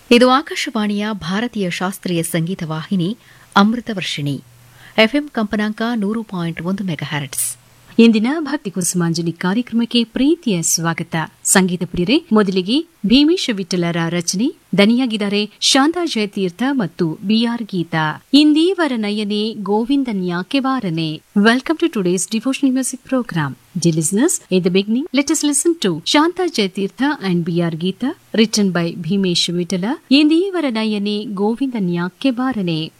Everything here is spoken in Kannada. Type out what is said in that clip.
ಇದು ಆಕಾಶವಾಣಿಯ ಭಾರತೀಯ ಶಾಸ್ತ್ರೀಯ ಸಂಗೀತ ವಾಹಿನಿ ಅಮೃತ ವರ್ಷಿಣಿ ಎಫ್ಎಂ ಕಂಪನಾಂಕ ನೂರು ಪಾಯಿಂಟ್ ಒಂದು ಮೆಗಾಹರ್ಟ್ಸ್ ಇಂದಿನ ಭಕ್ತಿ ಕುಸುಮಾಂಜಲಿ ಕಾರ್ಯಕ್ರಮಕ್ಕೆ ಪ್ರೀತಿಯ ಸ್ವಾಗತ ಸಂಗೀತ ಪ್ರಿಯರೇ ಮೊದಲಿಗೆ ಭೀಮೇಶ ವಿಠಲರ ರಚನೆ ದನಿಯಾಗಿದ್ದಾರೆ ಶಾಂತಾ ಜಯತೀರ್ಥ ಮತ್ತು ಬಿಆರ್ ಗೀತಾ ಇಂದೀವರ ನಯನೆ ಗೋವಿಂದನ್ ಯಾಕೆ ಬಾರನೆ welcome to today's devotional music program Dear listeners, in the beginning, let us listen to Shanta Jaitirtha and B.R. Geeta, written by Bhimesh Vitala, Indivara Nayane Govindan Yakke Barane.